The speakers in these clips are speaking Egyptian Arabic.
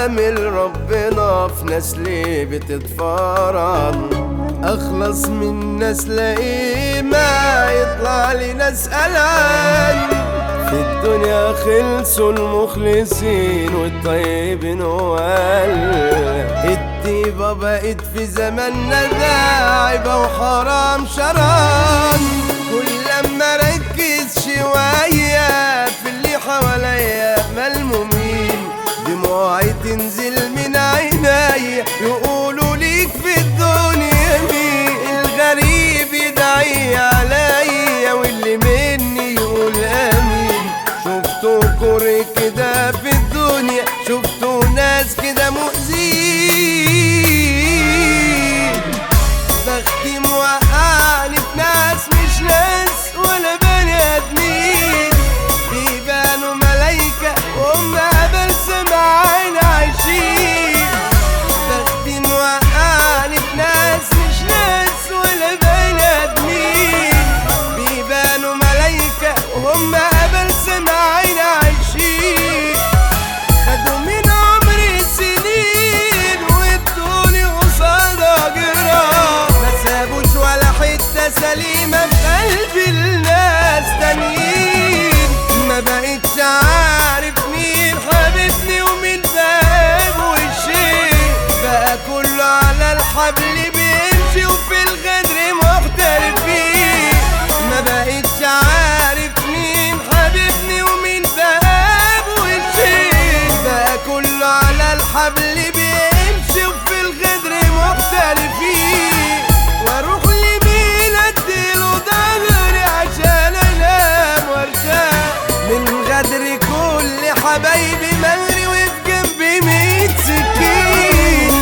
عامل ربنا في ناس ليه بتتفرن اخلص من ناس لاقيه ما يطلع لي ناس قلقان في الدنيا خلصوا المخلصين والطيبين وقال الطيبة بقت في زماننا داعبة وحرام شران كل لما ركز شوية في اللي حواليا ملمومين دموعي تنزل من عيني يقولوا ليك في الدنيا مين الغريب يدعي عليا واللي مني يقول امين شفتوا كوري كده في الدنيا شفتوا ناس كده مؤذين بختي موقعني في ناس مش ناس ولا بني ادمين بيبانوا ملايكة وهم هبل سمعين عايشين بختي موقعني في ناس مش ناس ولا بني ادمين بيبانوا ملايكة وهم هبل سمعين عايشين خدوا من عمري سنين وادوني قصادها جراح ما سابوش ولا حتة سليمة في قلب الناس تانيين ما بقتش عارف مين حبيبني ومين باب وشي بقى كله على الحبل بيمشي وفي الغدر محترفين ما بقتش عارف مين حبيبني ومين باب وشي بقى كله على الحبل بيمشي وفي الغدر مختلفين واروح لمين اديله ظهري عشان انام وارتاح من غدر كل حبايبي مغري وفي جنبي ميت سكين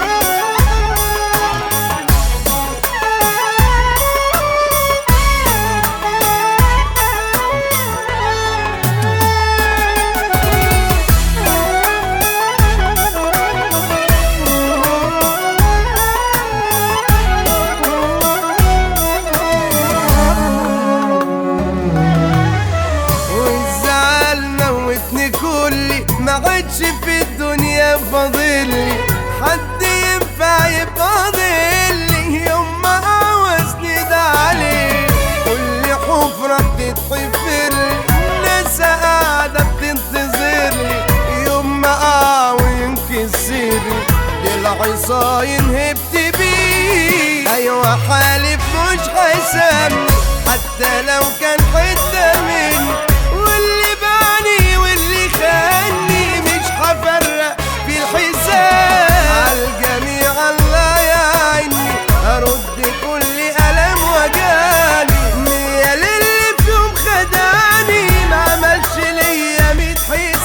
والزعل موتني كلي ما عادش في الدنيا فاضلي حد ينفع يبقى ضلي يوم ما عاوزني ده عليه كل حفرة بتتحفر ناس قاعدة بتنتظرني يوم ما اقع وينكسر العصا ينهبت بيه ايوه حالف مش هيسامني حتى لو كان حتة مني واللي باني واللي خاني مش هفرق في الحساب عالجميع الله يعيني ارد كل الم وجاني مية للي فيهم خداني ما عملش ليا ميت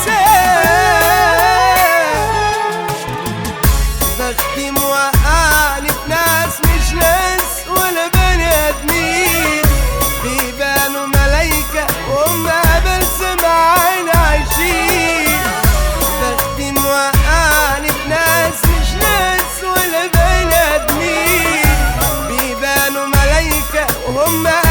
حساب بختي موقعني في ناس مش ناس ولا بني ادمين بيبانوا ملايكة وهم هبل سمعين عايشين بختي موقعني في ناس مش ناس ولا بني ادمين بيبانوا ملايكة وهم